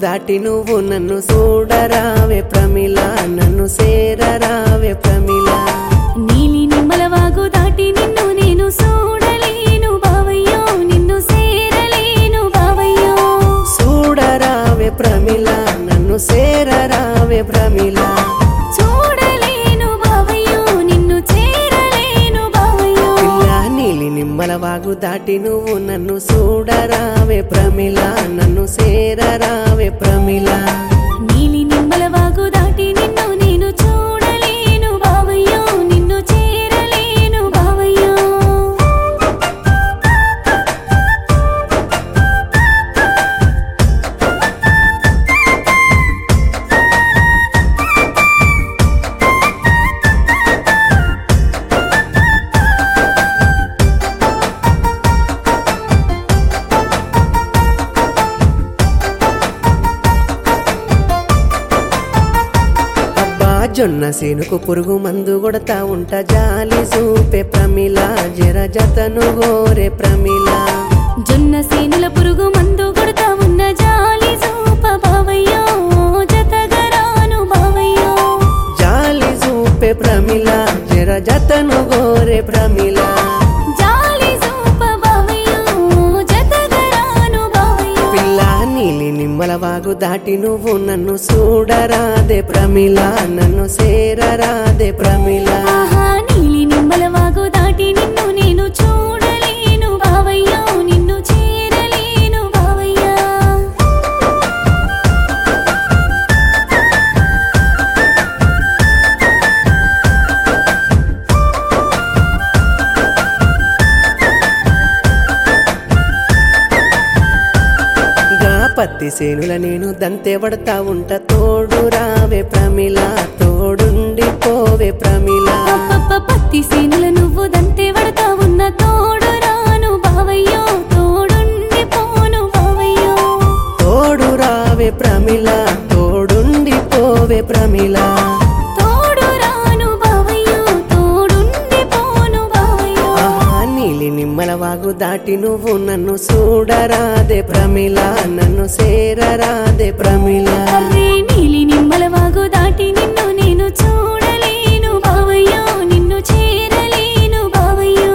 దాటి నువ్వు నన్ను చూడరావే ప్రమిళ నన్ను సేరరావే ప్రమిళ నీలి నిమ్మల వాగు దాటి నిన్ను నేను చూడలేను బావయ్యో నిన్ను సేరలేను బావయ్యో చూడరావే ప్రమిళ నన్ను సేరరావే ప్రమిళ చూడలేను బావయ్యో నిన్ను చేరలేను బావయ్యో పిల్ల నీలి నిమ్మల వాగు దాటి నువ్వు నన్ను చూడరావే ప్రమిళ నన్ను సేరరావే ప్రమిళ నీలి నిమ్మల వాగు దాటి నిన్ను నేను చూడలేను బావయ్యో నిన్ను చేరలేను బావయ్యో అబ్బా జొన్న సేనుకు పురుగు మందు కొడతా ఉంటా జాలి చూపే ప్రమిళ జర జతను గోరే ప్రమిళ జొన్న సేనుల పురుగు మందు కొడతా ఉన్న జాలి చూప బావయ్యో జతగరాను బావయ్యో జాలి చూపే ప్రమిళ జర జతను గోరే ప్రమిళ జాలి చూప బావయ్యో జతగరాను బావయ్యో పిల్ల నీలి నిమ్మల వాగు దాటి నువ్వు నన్ను చూడరాదే ప్రమిళ నన్ను సేరరాదే ప్రమిళ ఆహా నీలి నిమ్మల వాగు దాటి నిన్ను నేను చూడలేను బావయ్యో నిన్ను చేరలేను బావయ్యా గా పత్తి సేనుల నేను దంతే పడతా ఉంట తోడు రావే ప్రమిళ తోడుండి పోవే ప్రమిళ అప్పప్ప పత్తి సేనుల నువ్వు దంతే పడతా ఉన్న తోడు రాను బావయ్యో తోడుండి పోను బావయ్యో తోడు రావే ప్రమిళ తోడుండి పోవే ప్రమిళ తోడు రాను బావయ్యో తోడుండి పోను బావయ్యో ఆహా నీలి నిమ్మల వాగు దాటి నువ్వు నన్ను చూడరాదే ప్రమిళ నన్ను సేరరాదే ప్రమిళ అర్రే నీలి నిమ్మల వాగు దాటి నిన్ను నేను చూడలేను బావయ్యో నిన్ను చేరలేను బావయ్యో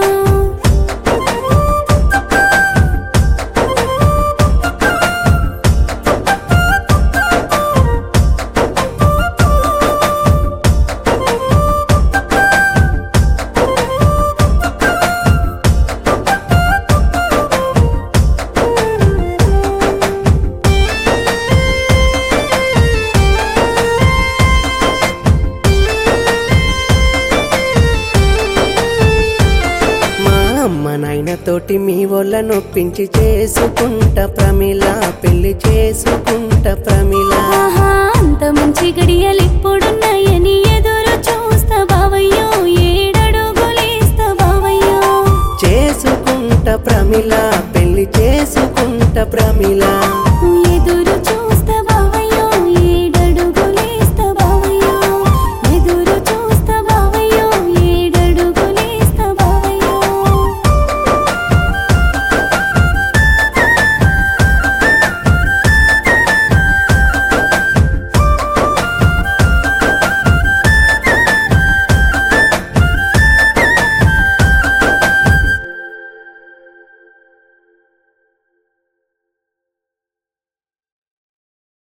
మా అమ్మ నాయన తోటి మీ వాళ్ళ నొప్పించి చేసుకుంటా ప్రమిళ పెళ్లి చేసుకుంటా ప్రమిళ ఆహా అంత మంచి గడియలెప్పుడు